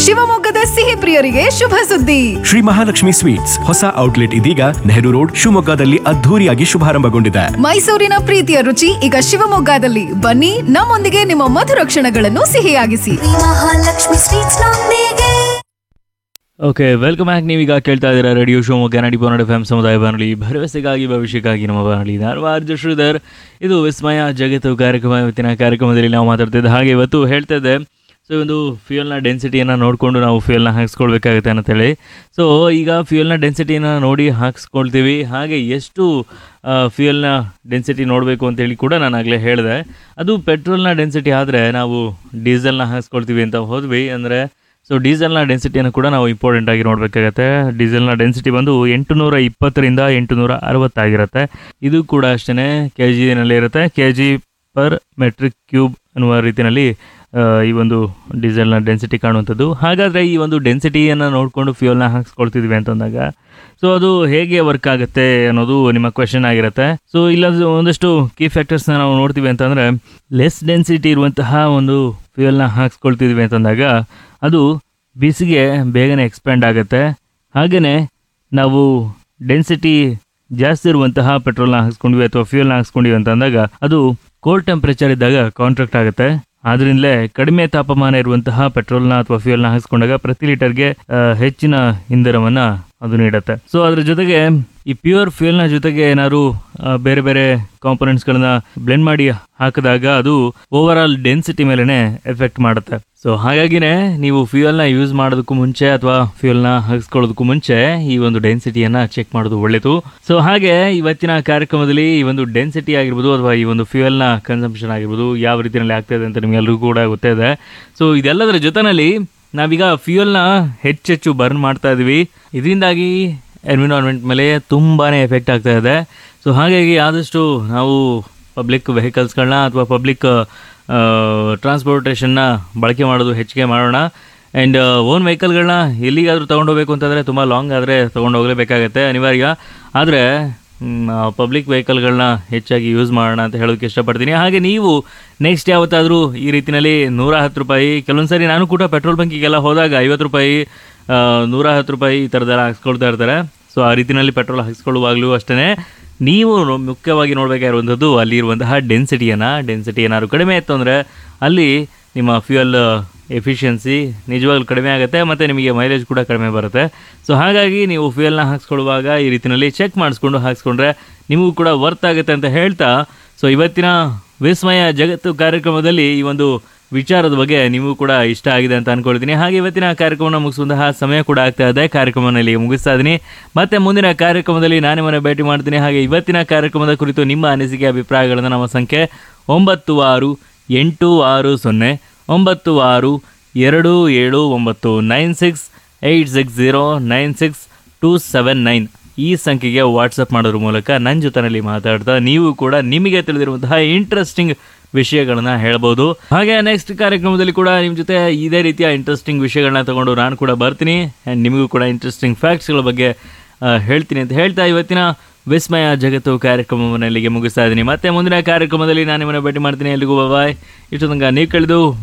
ಶಿವಮೊಗ್ಗದ ಸಿಹಿ ಪ್ರಿಯರಿಗೆ ಶುಭ ಸುದ್ದಿ ಶ್ರೀ ಮಹಾಲಕ್ಷ್ಮಿ ಸ್ವೀಟ್ಸ್ ಹೊಸ ಔಟ್ಲೆಟ್ ಇದೀಗ ನೆಹರು ರೋಡ್ ಶಿವಮೊಗ್ಗದಲ್ಲಿ ಅದ್ಧೂರಿಯಾಗಿ ಶುಭಾರಂಭಗೊಂಡಿದೆ ಮೈಸೂರಿನ ಪ್ರೀತಿಯ ರುಚಿ ಈಗ ಶಿವಮೊಗ್ಗದಲ್ಲಿ ಬನ್ನಿ ನಮ್ಮೊಂದಿಗೆ ನಿಮ್ಮ ಮಧುರ ಕ್ಷಣಗಳನ್ನು ಸಿಹಿಯಾಗಿಸಿ ಮಹಾಲಕ್ಷ್ಮಿ ಸ್ವೀಟ್ಸ್ ನೊಂದಿಗೆ ಓಕೆ ವೆಲ್ಕಮ್ ಬ್ಯಾಕ್ ನೀವೀಗ ಕೇಳ್ತಾ ಇದ್ದೀರಾ ರೇಡಿಯೋ ಶಿವಮೊಗ್ಗ ನಡಿ ಪನ್ನಡ ಎಫ್ ಎಂ ಸಮುದಾಯ ಬಾನುಲಿ ಭರವಸೆಗಾಗಿ ಭವಿಷ್ಯಕ್ಕಾಗಿ ನಮ್ಮ ಬಾನುಲಿ ನಾನು ಆರ್ಜ ಶ್ರೀಧರ್ ಇದು ವಿಸ್ಮಯ ಜಗತ್ತು ಕಾರ್ಯಕ್ರಮ ಇವತ್ತಿನ ಕಾರ್ಯಕ್ರಮದಲ್ಲಿ ನಾವು ಮಾತಾಡ್ತಿದ್ದೆ ಹಾಗೆ ಇವತ್ತು ಹೇಳ್ತಾ ಇದ್ದೆ ಸೊ ಒಂದು ಫ್ಯೂಯಲ್ನ ಡೆನ್ಸಿಟಿಯನ್ನು ನೋಡಿಕೊಂಡು ನಾವು ಫ್ಯೂಯಲ್ನ ಹಾಕ್ಸ್ಕೊಳ್ಬೇಕಾಗುತ್ತೆ ಅಂತೇಳಿ ಸೊ ಈಗ ಫ್ಯೂಯಲ್ನ ಡೆನ್ಸಿಟಿನ ನೋಡಿ ಹಾಕ್ಸ್ಕೊಳ್ತೀವಿ ಹಾಗೆ ಎಷ್ಟು ಫ್ಯೂಯಲ್ನ ಡೆನ್ಸಿಟಿ ನೋಡಬೇಕು ಅಂತೇಳಿ ಕೂಡ ನಾನು ಆಗಲೇ ಹೇಳಿದೆ ಅದು ಪೆಟ್ರೋಲ್ನ ಡೆನ್ಸಿಟಿ ಆದರೆ ನಾವು ಡೀಸೆಲ್ನ ಹಾಕ್ಸ್ಕೊಳ್ತೀವಿ ಅಂತ ಹೋದ್ವಿ ಅಂದರೆ ಸೊ ಡೀಸೆಲ್ನ ಡೆನ್ಸಿಟಿಯನ್ನು ಕೂಡ ನಾವು ಇಂಪಾರ್ಟೆಂಟ್ ಆಗಿ ನೋಡಬೇಕಾಗತ್ತೆ ಡೀಸೆಲ್ನ ಡೆನ್ಸಿಟಿ ಬಂದು ಎಂಟುನೂರ ಇಪ್ಪತ್ತರಿಂದ ಎಂಟುನೂರ ಅರವತ್ತಾಗಿರುತ್ತೆ ಇದು ಕೂಡ ಅಷ್ಟೇ ಕೆ ಜಿನಲ್ಲಿ ಇರುತ್ತೆ K G per metric cube ಅನ್ನುವ ರೀತಿಯಲ್ಲಿ ಆ, ಈ ಒಂದು ಡೀಸೆಲ್ನ ಡೆನ್ಸಿಟಿ ಕಾಣುವಂಥದ್ದು ಹಾಗಾದರೆ ಈ ಒಂದು ಡೆನ್ಸಿಟಿಯನ್ನು ನೋಡಿಕೊಂಡು ಫ್ಯೂಯಲ್ನ ಹಾಕ್ಸ್ಕೊಳ್ತಿದ್ವಿ ಅಂತಂದಾಗ ಸೊ ಅದು ಹೇಗೆ ವರ್ಕ್ ಆಗುತ್ತೆ ಅನ್ನೋದು ನಿಮ್ಮ ಕ್ವೆಶನ್ ಆಗಿರುತ್ತೆ ಸೊ ಇಲ್ಲ ಒಂದಷ್ಟು ಕೀ ಫ್ಯಾಕ್ಟರ್ಸ್ನ ನಾವು ನೋಡ್ತೀವಿ ಅಂತಂದರೆ ಲೆಸ್ ಡೆನ್ಸಿಟಿ ಇರುವಂತಹ ಒಂದು ಫ್ಯೂಯಲ್ನ ಹಾಕ್ಸ್ಕೊಳ್ತಿದ್ವಿ ಅಂತಂದಾಗ ಅದು ಬಿಸಿಗೆ ಬೇಗನೆ ಎಕ್ಸ್ಪ್ಯಾಂಡ್ ಆಗುತ್ತೆ ಹಾಗೆಯೇ ನಾವು ಡೆನ್ಸಿಟಿ ಜಾಸ್ತಿ ಇರುವಂತಹ ಪೆಟ್ರೋಲ್ನ ಹಾಕ್ಸ್ಕೊಂಡ್ವಿ ಅಥವಾ ಫ್ಯೂಯಲ್ನ ಹಾಕ್ಸ್ಕೊಂಡ್ವಿ ಅಂತ ಅಂದಾಗ ಅದು ಕೋಲ್ಡ್ ಟೆಂಪ್ರೇಚರ್ ಇದ್ದಾಗ ಕಾಂಟ್ರಾಕ್ಟ್ ಆಗುತ್ತೆ ಆದ್ರಿಂದಲೇ ಕಡಿಮೆ ತಾಪಮಾನ ಇರುವಂತಹ ಪೆಟ್ರೋಲ್ನ ಅಥವಾ ಫ್ಯೂಯಲ್ನ ಹಾಕ್ಸ್ಕೊಂಡಾಗ ಪ್ರತಿ ಲೀಟರ್ಗೆ ಆ, ಹೆಚ್ಚಿನ ಇಂಧನವನ್ನ ಅದು ನೀಡುತ್ತೆ ಸೊ ಅದ್ರ ಜೊತೆಗೆ ಈ ಪ್ಯೂರ್ ಫ್ಯೂಯಲ್ನ ಜೊತೆಗೆ ಏನಾದ್ರು ಆ, ಬೇರೆ ಬೇರೆ ಕಾಂಪೊನೆಂಟ್ಸ್ಗಳನ್ನ ಬ್ಲೆಂಡ್ ಮಾಡಿ ಹಾಕಿದಾಗ ಅದು ಓವರ್ ಆಲ್ ಡೆನ್ಸಿಟಿ ಮೇಲೆನೆ ಎಫೆಕ್ಟ್ ಮಾಡುತ್ತೆ ಸೊ ಹಾಗಾಗಿನೇ ನೀವು ಫ್ಯೂಯಲ್ನ ಯೂಸ್ ಮಾಡೋದಕ್ಕೂ ಮುಂಚೆ ಅಥವಾ ಫ್ಯೂಯಲ್ನ ಹಾಕಿಸ್ಕೊಳ್ಳೋದಕ್ಕೂ ಮುಂಚೆ ಈ ಒಂದು ಡೆನ್ಸಿಟಿಯನ್ನ ಚೆಕ್ ಮಾಡೋದು ಒಳ್ಳೆಯದು ಸೊ ಹಾಗೆ ಇವತ್ತಿನ ಕಾರ್ಯಕ್ರಮದಲ್ಲಿ ಈ ಒಂದು ಡೆನ್ಸಿಟಿ ಆಗಿರ್ಬೋದು ಅಥವಾ ಈ ಒಂದು ಫ್ಯೂಯಲ್ನ ಕನ್ಸಂಪ್ಷನ್ ಆಗಿರ್ಬೋದು ಯಾವ ರೀತಿಯಲ್ಲಿ ಆಗ್ತಾ ಇದೆ ಅಂತ ನಿಮಗೆಲ್ಲರಿಗೂ ಕೂಡ ಗೊತ್ತಿದೆ ಸೊ ಇದೆಲ್ಲದರ ಜೊತೆನಲ್ಲಿ ನಾವೀಗ ಫ್ಯೂಯಲ್ನ ಹೆಚ್ಚೆಚ್ಚು ಬರ್ನ್ ಮಾಡ್ತಾ ಇದೀವಿ ಇದರಿಂದಾಗಿ ಎನ್ವಿರಾನ್ಮೆಂಟ್ ಮೇಲೆ ತುಂಬಾ ಎಫೆಕ್ಟ್ ಆಗ್ತಾ ಇದೆ ಸೊ ಹಾಗಾಗಿ ಆದಷ್ಟು ನಾವು ಪಬ್ಲಿಕ್ ವೆಹಿಕಲ್ಸ್ಗಳನ್ನ ಅಥವಾ ಪಬ್ಲಿಕ್ ಟ್ರಾನ್ಸ್ಪೋರ್ಟೇಷನ್ನ ಬಳಕೆ ಮಾಡೋದು ಹೆಚ್ಚಿಗೆ ಮಾಡೋಣ ಆ್ಯಂಡ್ ಓನ್ ವೆಹಿಕಲ್ಗಳನ್ನ ಎಲ್ಲಿಗಾದರೂ ತೊಗೊಂಡೋಗ್ಬೇಕು ಅಂತಂದರೆ ತುಂಬ ಲಾಂಗ್ ಆದರೆ ತೊಗೊಂಡು ಹೋಗಲೇಬೇಕಾಗತ್ತೆ ಅನಿವಾರ್ಯ ಆದರೆ ಪಬ್ಲಿಕ್ ವೆಹಿಕಲ್ಗಳನ್ನ ಹೆಚ್ಚಾಗಿ ಯೂಸ್ ಮಾಡೋಣ ಅಂತ ಹೇಳೋದಕ್ಕೆ ಇಷ್ಟಪಡ್ತೀನಿ ಹಾಗೆ ನೀವು ನೆಕ್ಸ್ಟ್ ಯಾವತ್ತಾದರೂ ಈ ರೀತಿಯಲ್ಲಿ ನೂರ ಹತ್ತು ರೂಪಾಯಿ ಕೆಲವೊಂದು ಸರಿ ನಾನು ಕೂಡ ಪೆಟ್ರೋಲ್ ಬಂಕಿಗೆಲ್ಲ ಹೋದಾಗ ಐವತ್ತು ರೂಪಾಯಿ ಆ, ನೂರ ಹತ್ತು ರೂಪಾಯಿ ಈ ಥರದ್ದೆಲ್ಲ ಹಾಕ್ಸ್ಕೊಳ್ತಾ ಇರ್ತಾರೆ ಸೊ ಆ ರೀತಿಯಲ್ಲಿ ಪೆಟ್ರೋಲ್ ಹಾಕ್ಸ್ಕೊಳ್ಳುವಾಗಲೂ ಅಷ್ಟೇ ನೀವು ನೋ- ಮುಖ್ಯವಾಗಿ ನೋಡಬೇಕಾಗಿರುವಂಥದ್ದು ಅಲ್ಲಿ ಇರುವಂತಹ ಡೆನ್ಸಿಟಿಯನ್ನು ಡೆನ್ಸಿಟಿ ಏನಾದ್ರು ಕಡಿಮೆ ಇತ್ತು ಅಂದರೆ ಅಲ್ಲಿ ನಿಮ್ಮ ಫ್ಯೂಯಲ್ ಎಫಿಷಿಯನ್ಸಿ ನಿಜವಾಗ್ಲೂ ಕಡಿಮೆ ಆಗುತ್ತೆ ಮತ್ತು ನಿಮಗೆ ಮೈಲೇಜ್ ಕೂಡ ಕಡಿಮೆ ಬರುತ್ತೆ ಸೊ ಹಾಗಾಗಿ ನೀವು ಫ್ಯೂಯಲ್ನ ಹಾಕ್ಸ್ಕೊಳ್ಳುವಾಗ ಈ ರೀತಿಯಲ್ಲಿ ಚೆಕ್ ಮಾಡಿಸ್ಕೊಂಡು ಹಾಕ್ಸ್ಕೊಂಡ್ರೆ ನಿಮಗೂ ಕೂಡ ವರ್ತ್ ಆಗುತ್ತೆ ಅಂತ ಹೇಳ್ತಾ ಸೊ ಇವತ್ತಿನ ವಿಸ್ಮಯ ಜಗತ್ತು ಕಾರ್ಯಕ್ರಮದಲ್ಲಿ ಈ ಒಂದು ವಿಚಾರದ ಬಗ್ಗೆ ನಿಮಗೂ ಕೂಡ ಇಷ್ಟ ಆಗಿದೆ ಅಂತ ಅನ್ಕೊಳ್ತೀನಿ ಹಾಗೆ ಇವತ್ತಿನ ಕಾರ್ಯಕ್ರಮನ ಮುಗಿಸುವಂತಹ ಸಮಯ ಕೂಡ ಆಗ್ತಾ ಇದೆ ಕಾರ್ಯಕ್ರಮನ ಇಲ್ಲಿಗೆ ಮುಗಿಸ್ತಾ ಇದ್ದೀನಿ ಮತ್ತೆ ಮುಂದಿನ ಕಾರ್ಯಕ್ರಮದಲ್ಲಿ ನಾನು ನಿಮ್ಮನ್ನ ಭೇಟಿ ಮಾಡ್ತೀನಿ ಹಾಗೆ ಇವತ್ತಿನ ಕಾರ್ಯಕ್ರಮದ ಕುರಿತು ನಿಮ್ಮ ಅನಿಸಿಕೆ ಅಭಿಪ್ರಾಯಗಳನ್ನು ನಮ್ಮ ಸಂಖ್ಯೆ ಒಂಬತ್ತು ಆರು ಎಂಟು ಆರು ಸೊನ್ನೆ ಒಂಬತ್ತು ಆರು ಎರಡು ಏಳು ಒಂಬತ್ತು nine six eight six zero nine six two seven nine ಈ ಸಂಖ್ಯೆಗೆ ವಾಟ್ಸಪ್ ಮಾಡೋದ್ರ ಮೂಲಕ ನನ್ನ ಜೊತೆನಲ್ಲಿ ಮಾತಾಡ್ತಾ ನೀವು ಕೂಡ ನಿಮಗೆ ತಿಳಿದಿರುವಂತಹ ಇಂಟ್ರೆಸ್ಟಿಂಗ್ ವಿಷಯಗಳನ್ನ ಹೇಳ್ಬೋದು ಹಾಗೆ ನೆಕ್ಸ್ಟ್ ಕಾರ್ಯಕ್ರಮದಲ್ಲಿ ಕೂಡ ನಿಮ್ಮ ಜೊತೆ ಇದೇ ರೀತಿಯ ಇಂಟ್ರೆಸ್ಟಿಂಗ್ ವಿಷಯಗಳನ್ನ ತಗೊಂಡು ನಾನು ಕೂಡ ಬರ್ತೀನಿ ಆ್ಯಂಡ್ ನಿಮಗೂ ಕೂಡ ಇಂಟ್ರೆಸ್ಟಿಂಗ್ ಫ್ಯಾಕ್ಟ್ಸ್ಗಳ ಬಗ್ಗೆ ಆ, ಹೇಳ್ತೀನಿ ಅಂತ ಹೇಳ್ತಾ ಇವತ್ತಿನ ವಿಸ್ಮಯ ಜಗತ್ತು ಕಾರ್ಯಕ್ರಮವನ್ನು ಇಲ್ಲಿಗೆ ಮುಗಿಸ್ತಾ ಇದ್ದೀನಿ ಮತ್ತೆ ಮುಂದಿನ ಕಾರ್ಯಕ್ರಮದಲ್ಲಿ ನಾನು ನಿಮ್ಮನ್ನ ಭೇಟಿ ಮಾಡ್ತೀನಿ ಎಲ್ಲಿಗೂ ಬಾಯ್ ಇಷ್ಟು ತನಕ ನೀವು ಕಳೆದು